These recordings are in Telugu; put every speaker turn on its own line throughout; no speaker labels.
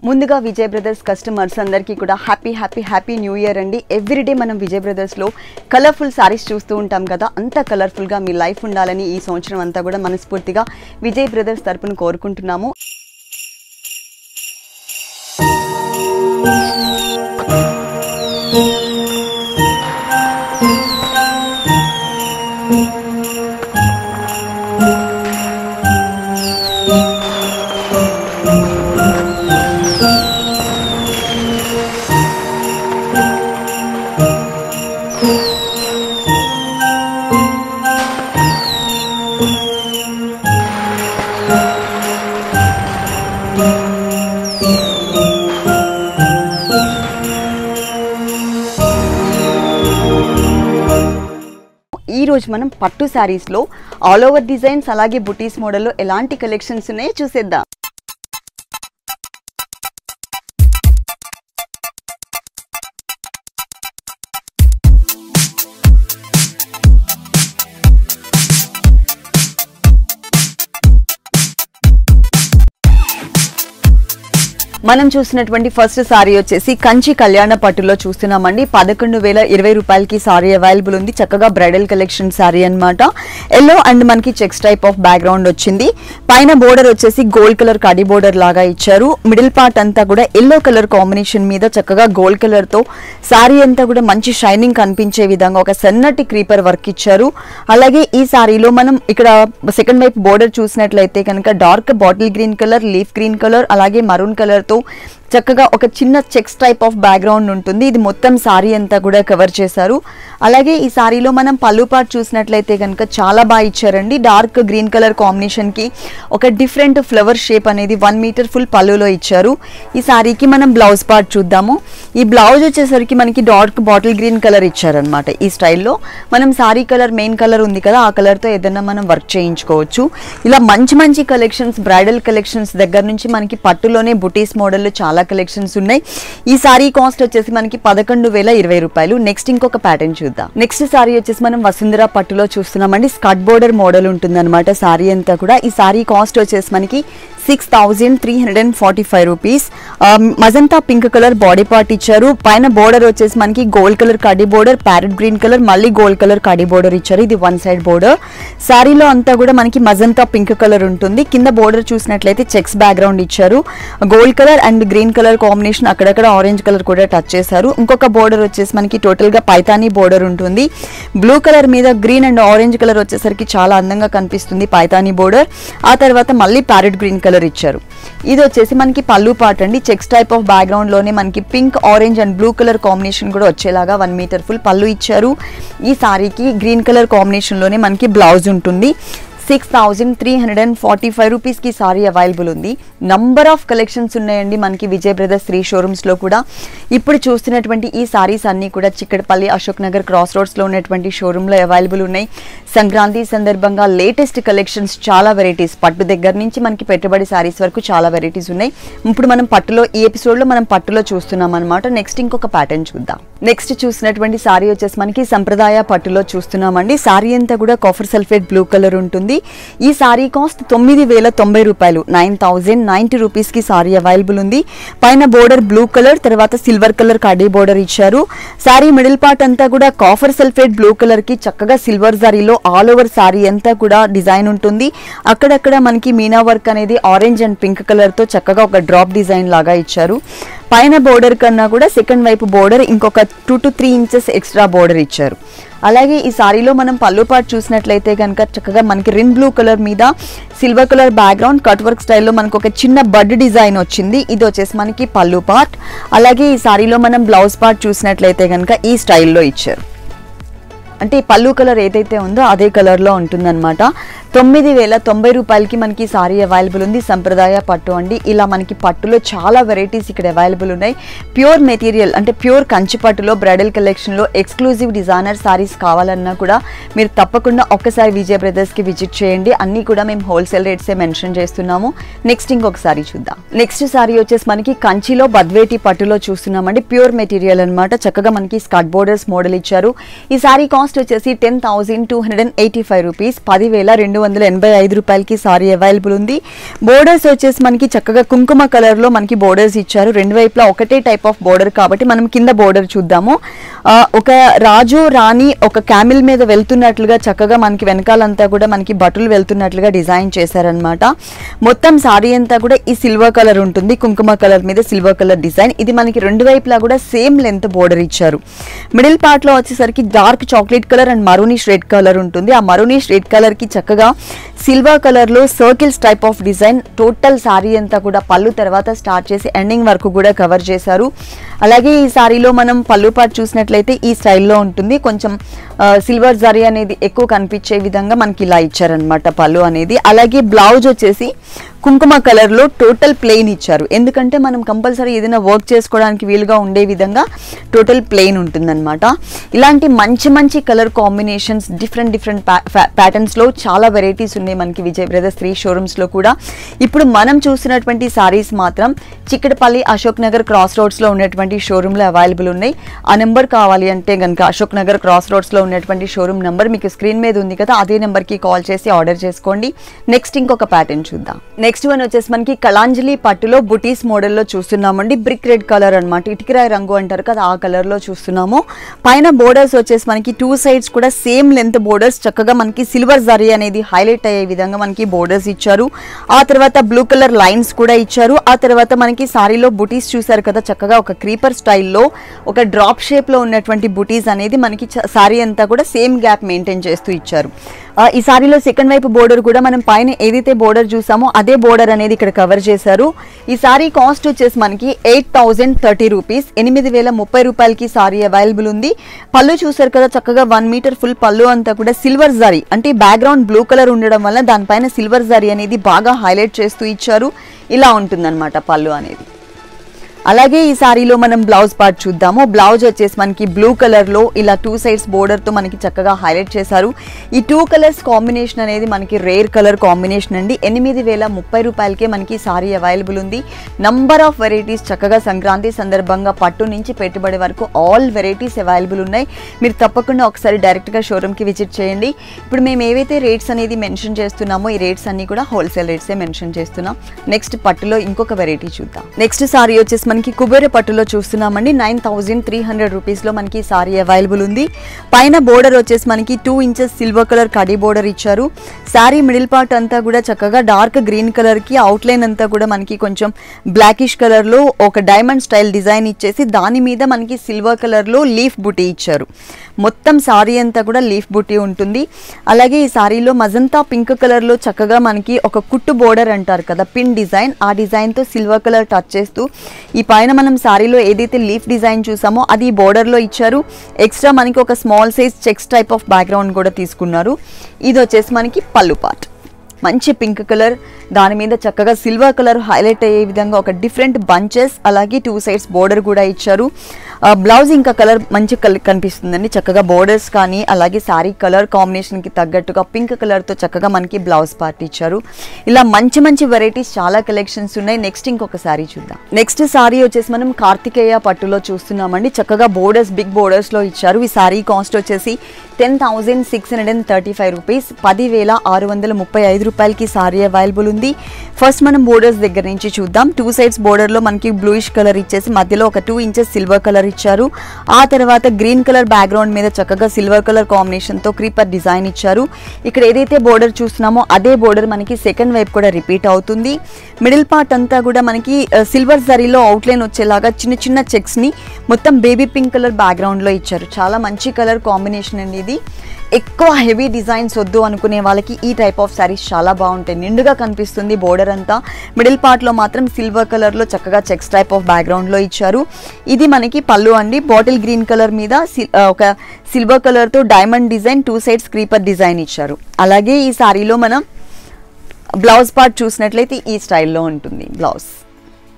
ముందుగా విజయ్ బ్రదర్స్ కస్టమర్స్ అందరికీ కూడా happy happy happy new year అండి ఎవ్రీడే మనం విజయ్ బ్రదర్స్లో కలర్ఫుల్ సారీస్ చూస్తూ ఉంటాం కదా అంత కలర్ఫుల్గా మీ లైఫ్ ఉండాలని ఈ సంవత్సరం అంతా కూడా మనస్ఫూర్తిగా విజయ్ బ్రదర్స్ తరపున కోరుకుంటున్నాము ఈ రోజు మనం పట్టు శారీస్లో ఆల్ ఓవర్ డిజైన్స్ అలాగే బుటీస్ మోడల్లో ఎలాంటి కలెక్షన్స్ ఉన్నాయో చూసేద్దాం మనం చూసినటువంటి ఫస్ట్ సారీ వచ్చేసి కంచి కళ్యాణ పట్టులో చూస్తున్నామండి పదకొండు వేల ఇరవై రూపాయలకి సారీ అవైలబుల్ ఉంది చక్కగా బ్రైడల్ కలెక్షన్ సారీ అన్నమాట ఎల్లో అండ్ మనకి చెక్స్ టైప్ ఆఫ్ బ్యాక్గ్రౌండ్ వచ్చింది పైన బోర్డర్ వచ్చేసి గోల్డ్ కలర్ కడి బోర్డర్ లాగా ఇచ్చారు మిడిల్ పార్ట్ అంతా కూడా ఎల్లో కలర్ కాంబినేషన్ మీద చక్కగా గోల్డ్ కలర్ తో సారీ అంతా కూడా మంచి షైనింగ్ కనిపించే విధంగా ఒక సన్నటి క్రీపర్ వర్క్ ఇచ్చారు అలాగే ఈ సారీలో మనం ఇక్కడ సెకండ్ వైపు బోర్డర్ చూసినట్లయితే కనుక dark bottle green colour leaf green colour అలాగే మరూన్ కలర్ తో చక్కగా ఒక చిన్న చెక్స్ టైప్ ఆఫ్ బ్యాక్గ్రౌండ్ ఉంటుంది ఇది మొత్తం సారీ అంతా కూడా కవర్ చేశారు అలాగే ఈ సారీలో మనం పళ్ళు పార్ట్ చూసినట్లయితే కనుక చాలా బాగా ఇచ్చారండి డార్క్ గ్రీన్ కలర్ కాంబినేషన్ కి ఒక డిఫరెంట్ ఫ్లవర్ షేప్ అనేది వన్ మీటర్ ఫుల్ పళ్ళులో ఇచ్చారు ఈ సారీకి మనం బ్లౌజ్ పార్ట్ చూద్దాము ఈ బ్లౌజ్ వచ్చేసరికి మనకి డార్క్ బాటిల్ గ్రీన్ కలర్ ఇచ్చారనమాట ఈ స్టైల్లో మనం సారీ కలర్ మెయిన్ కలర్ ఉంది కదా ఆ కలర్తో ఏదైనా మనం వర్క్ చేయించుకోవచ్చు ఇలా మంచి మంచి కలెక్షన్స్ బ్రైడల్ కలెక్షన్స్ దగ్గర నుంచి మనకి పట్టులోనే బుటీస్ మోడల్లో చాలా కలెక్షన్స్ ఉన్నాయి ఈ సారీ కాస్ట్ వచ్చేసి మనకి పదకొండు వేల ఇరవై రూపాయలు నెక్స్ట్ ఇంకొక ప్యాటర్న్ చూద్దాం నెక్స్ట్ సారీ వచ్చేసి మనం వసుంధర పట్టులో చూస్తున్నామండి స్కట్ బోర్డర్ మోడల్ ఉంటుందన్నమాట సారీ అంతా కూడా ఈ సారీ కాస్ట్ వచ్చేసి మనకి six thousand three hundred and forty five rupees magenta pink colour body part ఇచ్చారు పైన బోర్డర్ వచ్చేసి మనకి గోల్డ్ కలర్ కడి బోర్డర్ ప్యారెట్ గ్రీన్ కలర్ మళ్ళీ గోల్డ్ కలర్ కడి బోర్డర్ ఇచ్చారు ఇది వన్ సైడ్ బోర్డర్ శారీలో అంతా కూడా మనకి మజంతా పింక్ కలర్ ఉంటుంది కింద బోర్డర్ చూసినట్లయితే చెక్స్ బ్యాక్గ్రౌండ్ ఇచ్చారు gold colour and green colour combination అక్కడక్కడ ఆరెంజ్ కలర్ కూడా టచ్ చేశారు ఇంకొక బోర్డర్ వచ్చేసి మనకి టోటల్ గా పైతానీ బోర్డర్ ఉంటుంది బ్లూ కలర్ మీద గ్రీన్ అండ్ ఆరెంజ్ కలర్ వచ్చేసరికి చాలా అందంగా కనిపిస్తుంది పైతానీ బోర్డర్ ఆ తర్వాత మళ్ళీ ప్యారెట్ గ్రీన్ కలర్ ఇచ్చారు ఇది వచ్చేసి మనకి పళ్ళు పార్ట్ అండి చెక్స్ టైప్ ఆఫ్ బ్యాక్గ్రౌండ్ లోనే మనకి pink orange and blue colour combination కూడా వచ్చేలాగా వన్ మీటర్ ఫుల్ పళ్ళు ఇచ్చారు ఈ సారీకి గ్రీన్ కలర్ కాంబినేషన్ లోనే మనకి బ్లౌజ్ ఉంటుంది six thousand three hundred and forty five రూపీస్కి సారీ అవైలబుల్ ఉంది నంబర్ ఆఫ్ కలెక్షన్స్ ఉన్నాయండి మనకి విజయ్ బ్రదర్స్ త్రీ షోరూమ్స్లో కూడా ఇప్పుడు చూస్తున్నటువంటి ఈ సారీస్ అన్నీ కూడా చిక్కడపల్లి అశోక్ నగర్ క్రాస్ రోడ్స్లో ఉన్నటువంటి షోరూంలో అవైలబుల్ ఉన్నాయి సంక్రాంతి సందర్భంగా లేటెస్ట్ కలెక్షన్స్ చాలా వెరైటీస్ పట్టు దగ్గర నుంచి మనకి పెట్టుబడి సారీస్ వరకు చాలా వెరైటీస్ ఉన్నాయి ఇప్పుడు మనం పట్టులో ఈ ఎపిసోడ్లో మనం పట్టులో చూస్తున్నాం అనమాట నెక్స్ట్ ఇంకొక ప్యాటర్న్ చూద్దాం నెక్స్ట్ చూసినటువంటి సారీ వచ్చేసి మనకి సంప్రదాయ పట్టులో చూస్తున్నామండి సారీ అంతా కూడా కాఫర్ సల్ఫేట్ బ్లూ కలర్ ఉంటుంది ఈ సారీ కాస్ట్ తొమ్మిది వేల తొంభై రూపాయలు నైన్ థౌజండ్ నైన్టీ రూపీస్కి సారీ అవైలబుల్ ఉంది పైన బోర్డర్ బ్లూ కలర్ తర్వాత సిల్వర్ కలర్ కడీ బోర్డర్ ఇచ్చారు సారీ మిడిల్ పార్ట్ అంతా కూడా కాఫర్ సల్ఫేట్ బ్లూ కలర్ కి చక్కగా సిల్వర్ సారీలో ఆల్ ఓవర్ సారీ అంతా కూడా డిజైన్ ఉంటుంది అక్కడక్కడ మనకి మీనా వర్క్ అనేది ఆరెంజ్ అండ్ పింక్ కలర్ తో చక్కగా ఒక డ్రాప్ డిజైన్ లాగా ఇచ్చారు పైన బోర్డర్ కన్నా కూడా సెకండ్ వైపు బోర్డర్ ఇంకొక two to three inches extra border ఇచ్చారు అలాగే ఈ సారీలో మనం పళ్ళు పాటు చూసినట్లయితే కనుక చక్కగా మనకి రిన్ బ్లూ కలర్ మీద silver colour background cut work స్టైల్లో మనకు ఒక చిన్న బడ్ డిజైన్ వచ్చింది ఇది వచ్చేసి మనకి పళ్ళు పార్ట్ అలాగే ఈ సారీలో మనం బ్లౌజ్ పార్ట్ చూసినట్లయితే కనుక ఈ స్టైల్లో ఇచ్చారు అంటే ఈ పళ్ళు కలర్ ఏదైతే ఉందో అదే కలర్లో ఉంటుందన్నమాట తొమ్మిది వేల తొంభై రూపాయలకి మనకి సారీ అవైలబుల్ ఉంది సంప్రదాయ పట్టు అండి ఇలా మనకి పట్టులో చాలా వెరైటీస్ ఇక్కడ అవైలబుల్ ఉన్నాయి ప్యూర్ మెటీరియల్ అంటే ప్యూర్ కంచి పట్టులో బ్రైడల్ కలెక్షన్లో ఎక్స్క్లూజివ్ డిజైనర్ సారీస్ కావాలన్నా కూడా మీరు తప్పకుండా ఒక్కసారి విజయ్ బ్రదర్స్కి విజిట్ చేయండి అన్నీ కూడా మేము హోల్సేల్ రేట్సే మెన్షన్ చేస్తున్నాము నెక్స్ట్ ఇంకొక సారీ చూద్దాం నెక్స్ట్ సారీ వచ్చేసి మనకి కంచిలో బద్వేటి పట్టులో చూస్తున్నామండి ప్యూర్ మెటీరియల్ అన్నమాట చక్కగా మనకి స్కట్ బోర్డర్స్ మోడల్ ఇచ్చారు ఈ సారీ కాస్ట్ వచ్చేసి ten thousand two hundred and eighty five rupees పదివేల రెండు వందల ఎనభై ఐదు రూపాయలకి సారీ అవైలబుల్ ఉంది బోర్డర్స్ వచ్చేసి మనకి చక్కగా కుంకుమ కలర్ లో మనకి బోర్డర్స్ ఇచ్చారు రెండు వైపులా ఒకటే టైప్ ఆఫ్ బోర్డర్ కాబట్టి మనం కింద బోర్డర్ చూద్దాము ఆ, ఒక రాజు రాణి ఒక క్యామిల్ మీద వెళ్తున్నట్లుగా చక్కగా మనకి వెనకాలంతా కూడా మనకి బట్టలు వెళ్తున్నట్లుగా డిజైన్ చేశారనమాట మొత్తం సారీ అంతా కూడా ఈ సిల్వర్ కలర్ ఉంటుంది కుంకుమ కలర్ మీద సిల్వర్ కలర్ డిజైన్ ఇది మనకి రెండు వైపులా కూడా సేమ్ లెంత్ బోర్డర్ ఇచ్చారు మిడిల్ పార్ట్ లో వచ్చేసరికి dark chocolate colour and maroonish red colour ఉంటుంది ఆ మరూనిష్ రెడ్ కలర్ కి చక్కగా సిల్వర్ కలర్ లో circles type of design total sari అంతా కూడా పళ్ళు తర్వాత స్టార్ట్ చేసి ఎండింగ్ వరకు కూడా కవర్ చేశారు అలాగే ఈ సారీలో మనం పళ్ళు పాటు చూసినట్లయితే ఈ స్టైల్లో ఉంటుంది కొంచెం సిల్వర్ జరీ అనేది ఎక్కువ కనిపించే విధంగా మనకి ఇలా ఇచ్చారనమాట పళ్ళు అనేది అలాగే బ్లౌజ్ వచ్చేసి కుంకుమ కలర్ లో టోటల్ ప్లెయిన్ ఇచ్చారు ఎందుకంటే మనం కంపల్సరీ ఏదైనా వర్క్ చేసుకోవడానికి వీలుగా ఉండే విధంగా టోటల్ ప్లెయిన్ ఉంటుందన్నమాట ఇలాంటి మంచి మంచి colour combinations different different patterns లో చాలా వెరైటీస్ ఉన్నాయి మనకి విజయ్ బ్రదర్స్ త్రీ షోరూమ్స్ లో కూడా ఇప్పుడు మనం చూసినటువంటి సారీస్ మాత్రం చిక్కడపల్లి అశోక్ నగర్ క్రాస్ రోడ్స్ లో ఉన్నటువంటి షోరూమ్ లో అవైలబుల్ ఉన్నాయి ఆ నెంబర్ కావాలి అంటే కనుక అశోక్ నగర్ క్రాస్ రోడ్స్ లో ఉన్నటువంటి షోరూమ్ నెంబర్ మీకు స్క్రీన్ మీద ఉంది కదా అదే నెంబర్ కి కాల్ చేసి ఆర్డర్ చేసుకోండి నెక్స్ట్ ఇంకొక ప్యాటర్న్ చూద్దాం నెక్స్ట్ వన్ వచ్చేసి మనకి కళాంజలి పట్టులో బుటీస్ మోడల్లో చూస్తున్నామండి బ్రిక్ రెడ్ కలర్ అన్నమాట ఇటుకరాయి రంగు అంటారు కదా ఆ కలర్ లో చూస్తున్నాము పైన బోర్డర్స్ వచ్చేసి మనకి టూ సైడ్స్ కూడా సేమ్ లెంత్ బోర్డర్స్ చక్కగా మనకి సిల్వర్ జరీ అనేది హైలైట్ అయ్యే విధంగా మనకి బోర్డర్స్ ఇచ్చారు ఆ తర్వాత బ్లూ కలర్ లైన్స్ కూడా ఇచ్చారు ఆ తర్వాత మనకి సారీలో బుటీస్ చూసారు కదా చక్కగా ఒక క్రీపర్ స్టైల్లో ఒక డ్రాప్ షేప్ లో ఉన్నటువంటి బుటీస్ అనేది మనకి సారీ అంతా కూడా సేమ్ గ్యాప్ మెయింటైన్ చేస్తూ ఇచ్చారు ఆ, ఈ సారీలో సెకండ్ వైపు బోర్డర్ కూడా మనం పైన ఏదైతే బోర్డర్ చూసామో అదే బోర్డర్ అనేది ఇక్కడ కవర్ చేశారు ఈ సారీ కాస్ట్ వచ్చేసి మనకి ఎయిట్ థౌజండ్ థర్టీ రూపీస్ ఎనిమిది వేల ముప్పై రూపాయలకి సారీ అవైలబుల్ ఉంది పళ్ళు చూసారు కదా చక్కగా వన్ మీటర్ ఫుల్ పళ్ళు అంతా కూడా సిల్వర్ జరీ అంటే బ్యాక్గ్రౌండ్ బ్లూ కలర్ ఉండడం వల్ల దానిపైన సిల్వర్ జరీ అనేది బాగా హైలైట్ చేస్తూ ఇచ్చారు ఇలా ఉంటుందన్నమాట పళ్ళు అనేది అలాగే ఈ సారీలో మనం బ్లౌజ్ పార్ట్ చూద్దాము బ్లౌజ్ వచ్చేసి మనకి బ్లూ కలర్ లో ఇలా టూ సైడ్స్ బోర్డర్ తో మనకి చక్కగా హైలైట్ చేశారు ఈ టూ కలర్స్ కాంబినేషన్ అనేది మనకి రేర్ కలర్ కాంబినేషన్ అండి ఎనిమిది వేల ముప్పై రూపాయలకే మనకి సారీ అవైలబుల్ ఉంది నంబర్ ఆఫ్ వెరైటీస్ చక్కగా సంక్రాంతి సందర్భంగా పట్టు నుంచి పెట్టుబడి వరకు ఆల్ వెరైటీస్ అవైలబుల్ ఉన్నాయి మీరు తప్పకుండా ఒకసారి డైరెక్ట్ గా షోరూమ్ కి విజిట్ చేయండి ఇప్పుడు మేము ఏవైతే రేట్స్ అనేది మెన్షన్ చేస్తున్నామో ఈ రేట్స్ అన్ని కూడా హోల్సేల్ రేట్సే మెన్షన్ చేస్తున్నాం నెక్స్ట్ పట్టులో ఇంకొక వెరైటీ చూద్దాం నెక్స్ట్ సారీ వచ్చేసి మనకి కుబేర పట్టులో చూస్తున్నామండి నైన్ థౌజండ్ త్రీ హండ్రెడ్ రూపీస్లో మనకి సారీ అవైలబుల్ ఉంది పైన బోర్డర్ వచ్చేసి మనకి టూ ఇంచెస్ సిల్వర్ కలర్ కడీ బోర్డర్ ఇచ్చారు సారీ మిడిల్ పార్ట్ అంతా కూడా చక్కగా డార్క్ గ్రీన్ కలర్కి అవుట్లైన్ అంతా కూడా మనకి కొంచెం బ్లాకిష్ కలర్లో ఒక డైమండ్ స్టైల్ డిజైన్ ఇచ్చేసి దాని మీద మనకి సిల్వర్ కలర్లో లీఫ్ బుటీ ఇచ్చారు మొత్తం సారీ అంతా కూడా లీఫ్ బుటీ ఉంటుంది అలాగే ఈ సారీలో మజంతా పింక్ కలర్లో చక్కగా మనకి ఒక కుట్టు బోర్డర్ అంటారు కదా పిన్ డిజైన్ ఆ డిజైన్తో సిల్వర్ కలర్ టచ్ చేస్తూ ఈ పైన మనం సారీలో ఏదైతే లీఫ్ డిజైన్ చూసామో అది ఈ బోర్డర్లో ఇచ్చారు ఎక్స్ట్రా మనకి ఒక small size checks type of background కూడా తీసుకున్నారు ఇది వచ్చేసి మనకి పళ్ళు పార్ట్ మంచి పింక్ కలర్ దాని మీద చక్కగా సిల్వర్ కలర్ హైలైట్ అయ్యే విధంగా ఒక డిఫరెంట్ బంచెస్ అలాగే టూ సైడ్స్ బోర్డర్ కూడా ఇచ్చారు ఆ, బ్లౌజ్ ఇంకా కలర్ మంచి కలర్ కనిపిస్తుందండి చక్కగా బోర్డర్స్ కానీ అలాగే శారీ కలర్ కాంబినేషన్కి తగ్గట్టుగా పింక్ కలర్తో చక్కగా మనకి బ్లౌజ్ పార్ట్ ఇచ్చారు ఇలా మంచి మంచి వెరైటీస్ చాలా కలెక్షన్స్ ఉన్నాయి నెక్స్ట్ ఇంకొక సారీ చూద్దాం నెక్స్ట్ సారీ వచ్చేసి మనం కార్తికేయ పట్టులో చూస్తున్నామండి చక్కగా బోర్డర్స్ బిగ్ బోర్డర్స్లో ఇచ్చారు ఈ సారీ కాస్ట్ వచ్చేసి ten thousand six hundred and thirty five rupees పదివేల ఆరు వందల ముప్పై ఐదు రూపాయలకి సారీ అవైలబుల్ ఉంది ఫస్ట్ మనం బోర్డర్స్ దగ్గర నుంచి చూద్దాం టూ సైడ్స్ బోర్డర్లో మనకి బ్లూయిష్ కలర్ ఇచ్చేసి మధ్యలో ఒక టూ ఇంచెస్ సిల్వర్ కలర్ ఇచ్చారు ఆ తర్వాత గ్రీన్ కలర్ బ్యాక్గ్రౌండ్ మీద చక్కగా సిల్వర్ కలర్ కాంబినేషన్తో క్రీపర్ డిజైన్ ఇచ్చారు ఇక్కడ ఏదైతే బోర్డర్ చూస్తున్నామో అదే బోర్డర్ మనకి సెకండ్ వైపు కూడా రిపీట్ అవుతుంది మిడిల్ పార్ట్ అంతా కూడా మనకి సిల్వర్ జరీలో అవుట్లైన్ వచ్చేలాగా చిన్న చిన్న చెక్స్ని మొత్తం బేబీ పింక్ కలర్ బ్యాక్గ్రౌండ్లో ఇచ్చారు చాలా మంచి కలర్ కాంబినేషన్ అండి ఇది ఎక్కువ హెవీ డిజైన్స్ వద్దు అనుకునే వాళ్ళకి ఈ టైప్ ఆఫ్ శారీస్ చాలా బాగుంటాయి నిండుగా కనిపిస్తుంది బోర్డర్ అంతా మిడిల్ పార్ట్లో మాత్రం సిల్వర్ కలర్లో చక్కగా చెక్స్ టైప్ ఆఫ్ బ్యాక్గ్రౌండ్లో ఇచ్చారు ఇది మనకి పళ్ళు అండి బాటిల్ గ్రీన్ కలర్ మీద సి- ఆ, ఒక సిల్వర్ కలర్తో diamond design two sides creeper design ఇచ్చారు అలాగే ఈ శారీలో మనం బ్లౌజ్ పార్ట్ చూసినట్లయితే ఈ స్టైల్లో ఉంటుంది బ్లౌజ్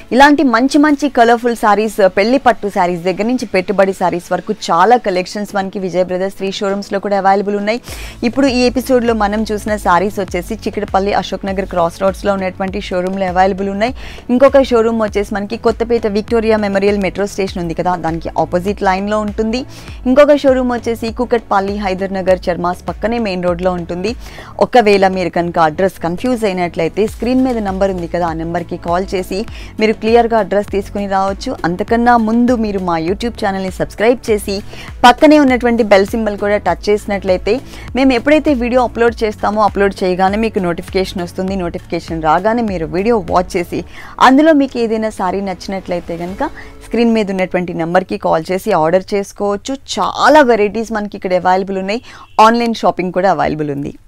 ఇలాంటి మంచి మంచి కలర్ఫుల్ సారీస్ పెళ్లి పట్టు సారీస్ దగ్గర నుంచి పెట్టుబడి సారీస్ వరకు చాలా కలెక్షన్స్ మనకి విజయ్ బ్రదర్స్ త్రీ షోరూమ్స్లో కూడా అవైలబుల్ ఉన్నాయి ఇప్పుడు ఈ ఎపిసోడ్లో మనం చూసిన సారీస్ వచ్చేసి చిక్కడపల్లి అశోక్ నగర్ క్రాస్ రోడ్స్లో ఉన్నటువంటి షోరూంలో అవైలబుల్ ఉన్నాయి ఇంకొక షోరూమ్ వచ్చేసి మనకి Kothapet Victoria Memorial metro station ఉంది కదా దానికి ఆపోజిట్ లైన్లో ఉంటుంది ఇంకొక షోరూమ్ వచ్చేసి కుకట్పల్లి హైదర్ నగర్ చర్మాస్ పక్కనే మెయిన్ రోడ్లో ఉంటుంది ఒకవేళ మీరు కనుక అడ్రస్ కన్ఫ్యూజ్ అయినట్లయితే స్క్రీన్ మీద నెంబర్ ఉంది కదా ఆ నెంబర్కి కాల్ చేసి మీరు క్లియర్గా అడ్రస్ తీసుకుని రావచ్చు అంతకన్నా ముందు మీరు మా యూట్యూబ్ ఛానల్ని సబ్స్క్రైబ్ చేసి పక్కనే ఉన్నటువంటి బెల్ సింబల్ కూడా టచ్ చేసినట్లయితే మేము ఎప్పుడైతే వీడియో అప్లోడ్ చేస్తామో అప్లోడ్ చేయగానే మీకు నోటిఫికేషన్ వస్తుంది నోటిఫికేషన్ రాగానే మీరు వీడియో వాచ్ చేసి అందులో మీకు ఏదైనా సారీ నచ్చినట్లయితే కనుక స్క్రీన్ మీద ఉన్నటువంటి నెంబర్కి కాల్ చేసి ఆర్డర్ చేసుకోవచ్చు చాలా వెరైటీస్ మనకి ఇక్కడ అవైలబుల్ ఉన్నాయి ఆన్లైన్ షాపింగ్ కూడా అవైలబుల్ ఉంది